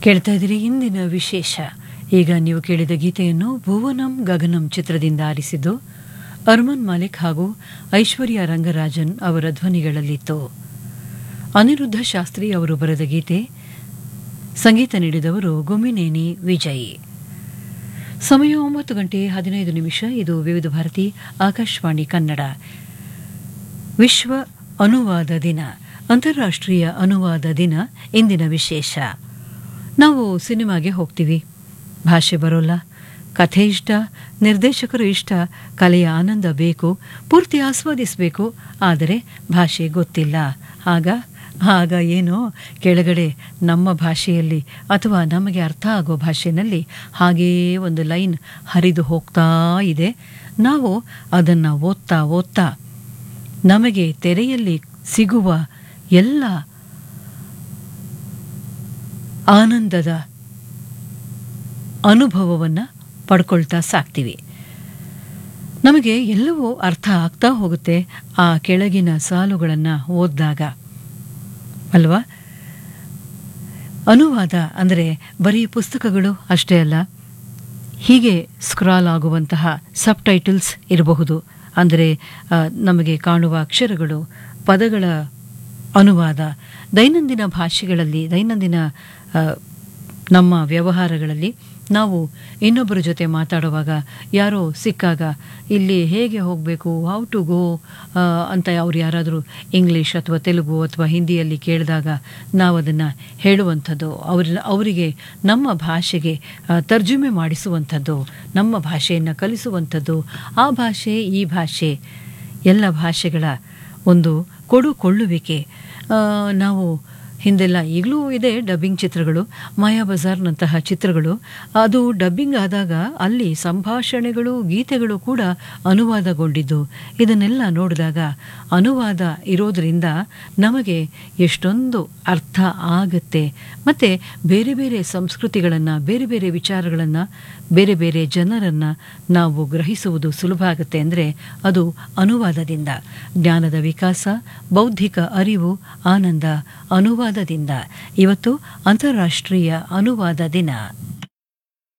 ಕೇಳ್ತಾ ಇದ್ದೀರಿ ಇಂದಿನ ವಿಶೇಷ ಈಗ ನೀವು ಕೇಳಿದ ಗೀತೆಯನ್ನು ಭುವನಂ ಗಗನಂ ಚಿತ್ರದಿಂದ ಆರಿಸಿದ್ದು ಅರ್ಮನ್ ಮಾಲಿಕ್ ಹಾಗೂ ಐಶ್ವರ್ಯ ರಂಗರಾಜನ್ ಅವರ ಧ್ವನಿಗಳಲ್ಲಿತ್ತು ಅನಿರುದ್ಧ ಶಾಸ್ತ್ರಿ ಅವರು ಬರೆದ ಗೀತೆ ಸಂಗೀತ ನೀಡಿದವರು ಗುಮ್ಮಿನೇನಿ ವಿಜಯ್ ಸಮಯ ಒಂಬತ್ತು ಗಂಟೆ ಹದಿನೈದು ನಿಮಿಷ ಇದು ವಿವಿಧ ಭಾರತಿ ಆಕಾಶವಾಣಿ ಕನ್ನಡ ವಿಶ್ವ ಅನುವಾದ ದಿನ ಅಂತಾರಾಷ್ಟ್ರೀಯ ಅನುವಾದ ದಿನ ಇಂದಿನ ವಿಶೇಷ ನಾವು ಸಿನಿಮಾಗೆ ಹೋಗ್ತೀವಿ ಭಾಷೆ ಬರೋಲ್ಲ ಕಥೆ ಇಷ್ಟ ನಿರ್ದೇಶಕರು ಇಷ್ಟ ಕಲೆಯ ಆನಂದ ಬೇಕು ಪೂರ್ತಿ ಆಸ್ವಾದಿಸಬೇಕು ಆದರೆ ಭಾಷೆ ಗೊತ್ತಿಲ್ಲ ಆಗ ಆಗ ಏನೋ ಕೆಳಗಡೆ ನಮ್ಮ ಭಾಷೆಯಲ್ಲಿ ಅಥವಾ ನಮಗೆ ಅರ್ಥ ಆಗೋ ಭಾಷೆಯಲ್ಲಿ ಹಾಗೆಯೇ ಒಂದು ಲೈನ್ ಹರಿದು ಹೋಗ್ತಾ ಇದೆ ನಾವು ಅದನ್ನು ಓದ್ತಾ ಓದ್ತಾ ನಮಗೆ ತೆರೆಯಲ್ಲಿ ಸಿಗುವ ಎಲ್ಲ ಆನಂದದ ಅನುಭವವನ್ನು ಪಡ್ಕೊಳ್ತಾ ಸಾಕ್ತೀವಿ ನಮಗೆ ಎಲ್ಲವೂ ಅರ್ಥ ಆಗ್ತಾ ಹೋಗುತ್ತೆ ಆ ಕೆಳಗಿನ ಸಾಲುಗಳನ್ನು ಓದಿದಾಗ ಅಲ್ವಾ ಅನುವಾದ ಅಂದರೆ ಬರೀ ಪುಸ್ತಕಗಳು ಅಷ್ಟೇ ಅಲ್ಲ ಹೀಗೆ ಸ್ಕ್ರಾಲ್ ಆಗುವಂತಹ ಸಬ್ ಟೈಟಲ್ಸ್ ಇರಬಹುದು ಅಂದರೆ ನಮಗೆ ಕಾಣುವ ಅಕ್ಷರಗಳು ಪದಗಳ ಅನುವಾದ ದೈನಂದಿನ ಭಾಷೆಗಳಲ್ಲಿ ದೈನಂದಿನ ನಮ್ಮ ವ್ಯವಹಾರಗಳಲ್ಲಿ ನಾವು ಇನ್ನೊಬ್ಬರ ಜೊತೆ ಮಾತಾಡುವಾಗ ಯಾರೋ ಸಿಕ್ಕಾಗ ಇಲ್ಲಿ ಹೇಗೆ ಹೋಗಬೇಕು ಹೌ ಟು ಗೋ ಅಂತ ಅವ್ರು ಯಾರಾದರೂ ಇಂಗ್ಲೀಷ್ ಅಥವಾ ತೆಲುಗು ಅಥವಾ ಹಿಂದಿಯಲ್ಲಿ ಕೇಳಿದಾಗ ನಾವು ಅದನ್ನು ಹೇಳುವಂಥದ್ದು ಅವ್ರ ಅವರಿಗೆ ನಮ್ಮ ಭಾಷೆಗೆ ತರ್ಜುಮೆ ಮಾಡಿಸುವಂಥದ್ದು ನಮ್ಮ ಭಾಷೆಯನ್ನು ಕಲಿಸುವಂಥದ್ದು ಆ ಭಾಷೆ ಈ ಭಾಷೆ ಎಲ್ಲ ಭಾಷೆಗಳ ಒಂದು ಕೊಡುಕೊಳ್ಳುವಿಕೆ ನಾವು ಹಿಂದೆಲ್ಲ ಈಗಲೂ ಇದೆ ಡಬ್ಬಿಂಗ್ ಚಿತ್ರಗಳು ಮಾಯಾ ಬಜಾರ್ನಂತಹ ಚಿತ್ರಗಳು ಅದು ಡಬ್ಬಿಂಗ್ ಆದಾಗ ಅಲ್ಲಿ ಸಂಭಾಷಣೆಗಳು ಗೀತೆಗಳು ಕೂಡ ಅನುವಾದಗೊಂಡಿದ್ದು ಇದನ್ನೆಲ್ಲ ನೋಡಿದಾಗ ಅನುವಾದ ಇರೋದರಿಂದ ನಮಗೆ ಎಷ್ಟೊಂದು ಅರ್ಥ ಆಗುತ್ತೆ ಮತ್ತು ಬೇರೆ ಬೇರೆ ಸಂಸ್ಕೃತಿಗಳನ್ನು ಬೇರೆ ಬೇರೆ ವಿಚಾರಗಳನ್ನು ಬೇರೆ ಬೇರೆ ಜನರನ್ನು ನಾವು ಗ್ರಹಿಸುವುದು ಸುಲಭ ಆಗುತ್ತೆ ಅಂದರೆ ಅದು ಅನುವಾದದಿಂದ ಜ್ಞಾನದ ವಿಕಾಸ ಬೌದ್ಧಿಕ ಅರಿವು ಆನಂದ ಅನುವಾದದಿಂದ ಇವತ್ತು ಅಂತಾರಾಷ್ಟ್ರೀಯ ಅನುವಾದ ದಿನ